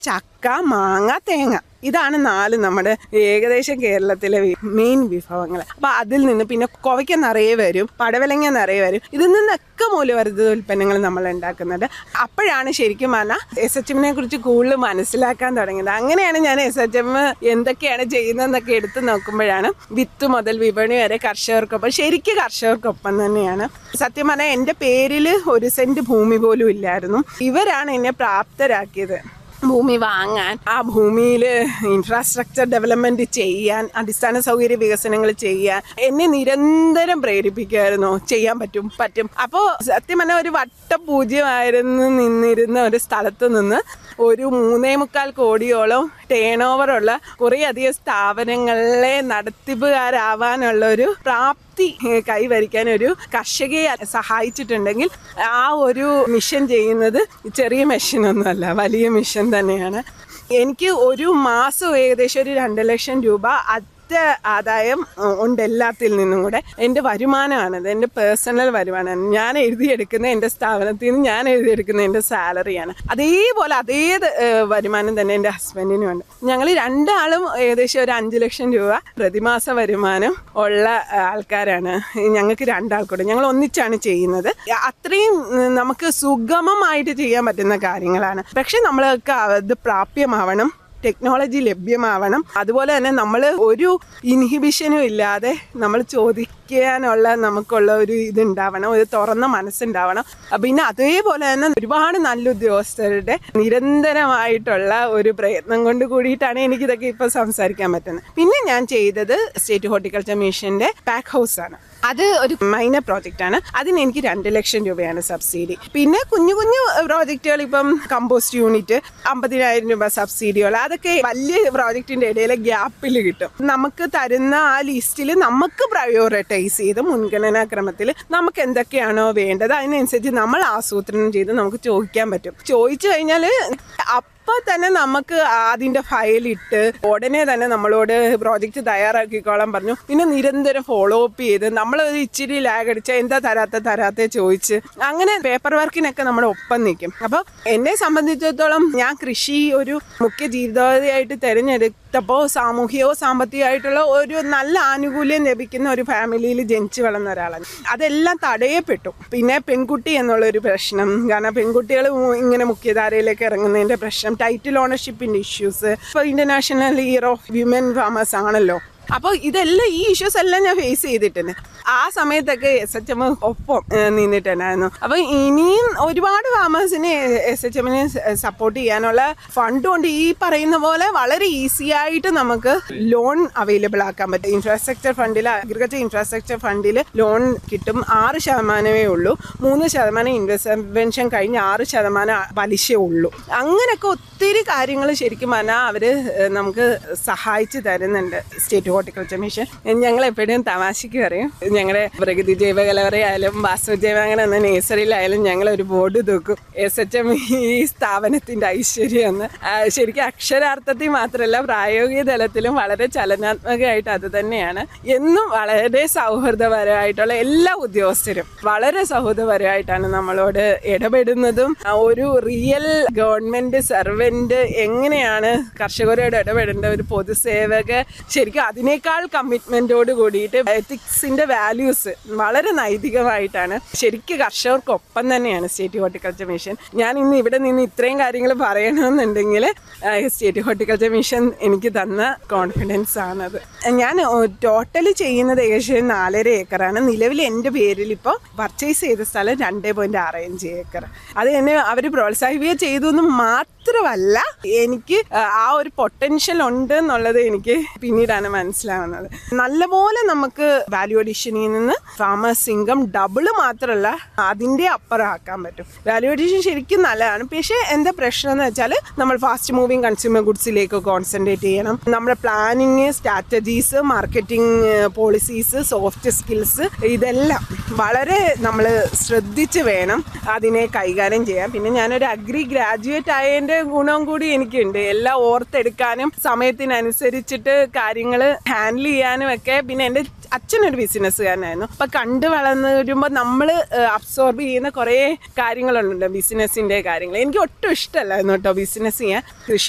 ചക്ക മാങ്ങ തേങ്ങ ഇതാണ് നാല് നമ്മുടെ ഏകദേശം കേരളത്തിലെ മെയിൻ വിഭവങ്ങൾ അപ്പൊ അതിൽ നിന്ന് പിന്നെ കോവയ്ക്ക നിറയെ വരും പടവലങ്ങ നിറയെ വരും ഇതിൽ നിന്നൊക്കെ മൂല്യവർദ്ധിത ഉൽപ്പന്നങ്ങൾ നമ്മൾ ഉണ്ടാക്കുന്നുണ്ട് അപ്പോഴാണ് ശരിക്കും പറഞ്ഞാൽ എസ് എച്ച് എമ്മിനെ കുറിച്ച് കൂടുതൽ മനസ്സിലാക്കാൻ തുടങ്ങിയത് അങ്ങനെയാണ് ഞാൻ എസ് എച്ച് എം എന്തൊക്കെയാണ് ചെയ്യുന്നതെന്നൊക്കെ എടുത്തു നോക്കുമ്പോഴാണ് വിത്ത് മുതൽ വിപണി വരെ കർഷകർക്കൊപ്പം ശരിക്കും കർഷകർക്കൊപ്പം തന്നെയാണ് സത്യം പറഞ്ഞാൽ എൻ്റെ പേരിൽ ഒരു സെന്റ് ഭൂമി പോലും ഇല്ലായിരുന്നു ഇവരാണ് എന്നെ പ്രാപ്തരാക്കിയത് ഭൂമി വാങ്ങാൻ ആ ഭൂമിയിൽ ഇൻഫ്രാസ്ട്രക്ചർ ഡെവലപ്മെന്റ് ചെയ്യാൻ അടിസ്ഥാന സൗകര്യ വികസനങ്ങൾ ചെയ്യാൻ എന്നെ നിരന്തരം പ്രേരിപ്പിക്കുമായിരുന്നു ചെയ്യാൻ പറ്റും പറ്റും അപ്പോൾ സത്യം പറഞ്ഞാൽ ഒരു വട്ടപൂജ്യമായിരുന്നു നിന്നിരുന്ന ഒരു സ്ഥലത്ത് നിന്ന് ഒരു മൂന്നേ മുക്കാൽ കോടിയോളം ടേൺ ഓവറുള്ള കുറേയധികം സ്ഥാപനങ്ങളെ നടത്തിപ്പുകാരാവാനുള്ള ഒരു പ്രാപ്തി ഏഹ്, കൈവരിക്കാൻ ഒരു കർഷകയെ സഹായിച്ചിട്ടുണ്ടെങ്കിൽ ആ ഒരു മിഷൻ ചെയ്യുന്നത് ചെറിയ മെഷീനൊന്നുമല്ല വലിയ മിഷൻ തന്നെയാണ് എനിക്ക് ഒരു മാസം ഏകദേശം ഒരു രണ്ട് ലക്ഷം രൂപ അറ്റ ആദായം ഉം, ഉണ്ട് എല്ലാത്തിൽ നിന്നും കൂടെ എൻ്റെ വരുമാനമാണത് എൻ്റെ പേഴ്സണൽ വരുമാനമാണ് ഞാൻ എഴുതിയെടുക്കുന്ന എൻ്റെ സ്ഥാപനത്തിൽ നിന്ന് ഞാൻ എഴുതിയെടുക്കുന്ന എൻ്റെ സാലറിയാണ് അതേപോലെ അതേ ഏഹ്, വരുമാനം തന്നെ എൻ്റെ ഹസ്ബൻഡിനും ഉണ്ട് ഞങ്ങൾ രണ്ടാളും ഏകദേശം ഒരു അഞ്ച് ലക്ഷം രൂപ പ്രതിമാസ വരുമാനം ഉള്ള ഏഹ്, ആൾക്കാരാണ് ഞങ്ങൾക്ക് രണ്ടാൾക്കൂടെ ഞങ്ങൾ ഒന്നിച്ചാണ് ചെയ്യുന്നത് അത്രയും ഉം, നമുക്ക് സുഗമമായിട്ട് ചെയ്യാൻ പറ്റുന്ന കാര്യങ്ങളാണ് പക്ഷെ നമ്മൾക്ക് അത് പ്രാപ്യമാവണം ടെക്നോളജി ലഭ്യമാവണം അതുപോലെ തന്നെ നമ്മൾ ഒരു ഇൻഹിബിഷനും ഇല്ലാതെ നമ്മൾ ചോദിക്കാനുള്ള നമുക്കുള്ള ഒരു ഇതുണ്ടാവണം ഒരു തുറന്ന മനസ്സുണ്ടാവണം അപ്പൊ പിന്നെ അതേപോലെ തന്നെ ഒരുപാട് നല്ല ഉദ്യോഗസ്ഥരുടെ നിരന്തരമായിട്ടുള്ള ഒരു പ്രയത്നം കൊണ്ട് കൂടിയിട്ടാണ് എനിക്കിതൊക്കെ ഇപ്പൊ സംസാരിക്കാൻ പറ്റുന്നത് പിന്നെ ഞാൻ ചെയ്തത് സ്റ്റേറ്റ് ഹോർട്ടിക്കൾച്ചർ മിഷന്റെ പാക്ക് ഹൗസ് ആണ് അത് ഒരു മൈനർ പ്രോജക്റ്റ് ആണ് അതിന് എനിക്ക് രണ്ട് ലക്ഷം രൂപയാണ് സബ്സിഡി പിന്നെ കുഞ്ഞു കുഞ്ഞു പ്രോജക്റ്റുകൾ ഇപ്പം കമ്പോസ്റ്റ് യൂണിറ്റ് അമ്പതിനായിരം രൂപ സബ്സിഡികൾ അതൊക്കെ വലിയ പ്രോജക്റ്റിന്റെ ഇടയിലെ ഗ്യാപ്പിൽ കിട്ടും നമുക്ക് തരുന്ന ആ ലിസ്റ്റിൽ നമുക്ക് പ്രയോറിറ്റൈസ് ചെയ്ത് മുൻഗണനാ ക്രമത്തിൽ നമുക്ക് എന്തൊക്കെയാണോ വേണ്ടത് അതിനനുസരിച്ച് നമ്മൾ ആസൂത്രണം ചെയ്ത് നമുക്ക് ചോദിക്കാൻ പറ്റും ചോദിച്ചു കഴിഞ്ഞാൽ അപ്പൊ തന്നെ നമുക്ക് അതിന്റെ ഫയൽ ഇട്ട് ഉടനെ തന്നെ നമ്മളോട് പ്രോജക്റ്റ് തയ്യാറാക്കിക്കോളാൻ പറഞ്ഞു പിന്നെ നിരന്തരം ഫോളോ അപ്പ് ചെയ്ത് നമ്മൾ ഒരു ഇച്ചിരി ലാഗ് അടിച്ച എന്താ തരാത്ത തരാത്ത ചോദിച്ച് അങ്ങനെ പേപ്പർ വർക്കിനൊക്കെ നമ്മൾ ഒപ്പം നിൽക്കും അപ്പോൾ എന്നെ സംബന്ധിച്ചിടത്തോളം ഞാൻ കൃഷി ഒരു മുഖ്യ ജീവിതോപാധിയായിട്ട് തിരഞ്ഞെടുത്തപ്പോൾ സാമൂഹികവും സാമ്പത്തികമായിട്ടുള്ള ഒരു നല്ല ആനുകൂല്യം ലഭിക്കുന്ന ഒരു ഫാമിലിയിൽ ജനിച്ചു വളർന്ന ഒരാളാണ് അതെല്ലാം തടയപ്പെട്ടു പിന്നെ പെൺകുട്ടി എന്നുള്ള ഒരു പ്രശ്നം കാരണം പെൺകുട്ടികൾ ഇങ്ങനെ മുഖ്യധാരയിലേക്ക് ഇറങ്ങുന്നതിന്റെ പ്രശ്നം ടൈറ്റിൽ ഓണർഷിപ്പിന്റെ ഇഷ്യൂസ് ഇപ്പോൾ international year of women farmers ആണല്ലോ അപ്പോൾ ഇതെല്ലാം ഈ ഇഷ്യൂസ് എല്ലാം ഞാൻ ഫേസ് ചെയ്തിട്ടുണ്ട് ആ സമയത്തൊക്കെ എസ് എച്ച് എം ഒപ്പം ഏഹ്, നിന്നിട്ടുണ്ടായിരുന്നു അപ്പോൾ ഇനിയും ഒരുപാട് ഫാമേഴ്സിനെ എസ് എച്ച് എമ്മിനെ സപ്പോർട്ട് ചെയ്യാനുള്ള ഫണ്ടും ഉണ്ട് ഈ പറയുന്ന പോലെ വളരെ ഈസി ആയിട്ട് നമുക്ക് ലോൺ അവൈലബിൾ ആക്കാൻ പറ്റും ഇൻഫ്രാസ്ട്രക്ചർ ഫണ്ടിൽ അഗ്രികൾച്ചർ ഇൻഫ്രാസ്ട്രക്ചർ ഫണ്ടിൽ ലോൺ കിട്ടും ആറ് ശതമാനമേ ഉള്ളൂ മൂന്ന് ശതമാനം ഇൻവെസ്റ്റ്മെൻഷൻ കഴിഞ്ഞ് ആറ് ശതമാനം പലിശ ഉള്ളൂ അങ്ങനെയൊക്കെ ഒത്തിരി കാര്യങ്ങൾ ശരിക്കും പറഞ്ഞാൽ അവർ നമുക്ക് സഹായിച്ചു തരുന്നുണ്ട് സ്റ്റേറ്റ് ഹോർട്ടിക്കൾച്ചർ മിഷൻ ഞങ്ങൾ എപ്പോഴും തമാശയ്ക്ക് പറയും ഞങ്ങളുടെ പ്രകൃതി ജൈവകലവറയായാലും വാസ്തു ജൈവാങ്കണ എന്ന നേഴ്സറിയിലായാലും ഞങ്ങൾ ഒരു ബോർഡ് തൂക്കും എസ് എച്ച് എം ഈ സ്ഥാപനത്തിന്റെ ഐശ്വര്യം എന്ന് ആ, ശരിക്കും അക്ഷരാർത്ഥത്തിൽ മാത്രമല്ല പ്രായോഗിക തലത്തിലും വളരെ ചലനാത്മകമായിട്ട് അത് തന്നെയാണ് എന്നും വളരെ സൗഹൃദപരമായിട്ടുള്ള എല്ലാ ഉദ്യോഗസ്ഥരും വളരെ സൗഹൃദപരമായിട്ടാണ് നമ്മളോട് ഇടപെടുന്നതും ആ, ഒരു റിയൽ ഗവൺമെന്റ് സർവന്റ് എങ്ങനെയാണ് കർഷകരോട് ഇടപെടേണ്ട ഒരു പൊതുസേവക ശരിക്കും അതിനേക്കാൾ കമ്മിറ്റ്മെന്റോട് കൂടിയിട്ട് എത്തിക്സിന്റെ വാല്യൂസ് വളരെ നൈതികമായിട്ടാണ് ശരിക്കും കർഷകർക്കൊപ്പം തന്നെയാണ് സ്റ്റേറ്റ് ഹോർട്ടിക്കൾച്ചർ മിഷൻ ഞാൻ ഇന്ന് ഇവിടെ നിന്ന് ഇത്രയും കാര്യങ്ങൾ പറയണമെന്നുണ്ടെങ്കിൽ സ്റ്റേറ്റ് ഹോർട്ടിക്കൾച്ചർ മിഷൻ എനിക്ക് തന്ന കോൺഫിഡൻസ് ആണത് ഞാൻ ടോട്ടൽ ചെയ്യുന്നത് ഏകദേശം നാലര ഏക്കറാണ് നിലവിൽ എൻ്റെ പേരിൽ ഇപ്പോൾ പർച്ചേസ് ചെയ്ത സ്ഥലം രണ്ട് പോയിന്റ് ആറ് അഞ്ച് ഏക്കർ അത് എന്നെ അവർ പ്രോത്സാഹിപ്പിക്കുക ചെയ്തു എന്ന് മാത്രമല്ല എനിക്ക് ആ ഒരു പൊട്ടൻഷ്യൽ ഉണ്ട് എന്നുള്ളത് എനിക്ക് പിന്നീടാണ് മനസ്സിലാവുന്നത് നല്ലപോലെ നമുക്ക് വാല്യൂ അഡീഷനിൽ നിന്ന് ഫാമേഴ്സ് ഇൻകം ഡബിള് മാത്രമല്ല അതിൻ്റെ അപ്പുറം ആക്കാൻ പറ്റും വാല്യൂ അഡീഷൻ ശരിക്കും നല്ലതാണ് പക്ഷേ എന്താ പ്രശ്നം എന്ന് വെച്ചാൽ നമ്മൾ ഫാസ്റ്റ് മൂവിങ് കൺസ്യൂമർ ഗുഡ്സിലേക്ക് കോൺസെൻട്രേറ്റ് ചെയ്യണം നമ്മുടെ planning strategies marketing policies soft skills ഇതെല്ലാം വളരെ നമ്മൾ ശ്രദ്ധിച്ച് വേണം അതിനെ കൈകാര്യം ചെയ്യാൻ പിന്നെ ഞാനൊരു അഗ്രി ഗ്രാജുവേറ്റ് ആയതിൻ്റെ ഗുണവും കൂടി എനിക്കുണ്ട് എല്ലാം ഓർത്തെടുക്കാനും സമയത്തിനനുസരിച്ചിട്ട് കാര്യങ്ങൾ ഹാൻഡിൽ ചെയ്യാനും ഒക്കെ പിന്നെ എൻ്റെ അച്ഛനൊരു ബിസിനസ്സുകാരനായിരുന്നു അപ്പൊ കണ്ടു വളർന്ന് വരുമ്പോൾ നമ്മൾ അബ്സോർബ് ചെയ്യുന്ന കുറേ കാര്യങ്ങളുണ്ട് ബിസിനസ്സിന്റെ കാര്യങ്ങൾ എനിക്ക് ഒട്ടും ഇഷ്ടമല്ലായിരുന്നു കേട്ടോ ബിസിനസ് ചെയ്യാൻ കൃഷി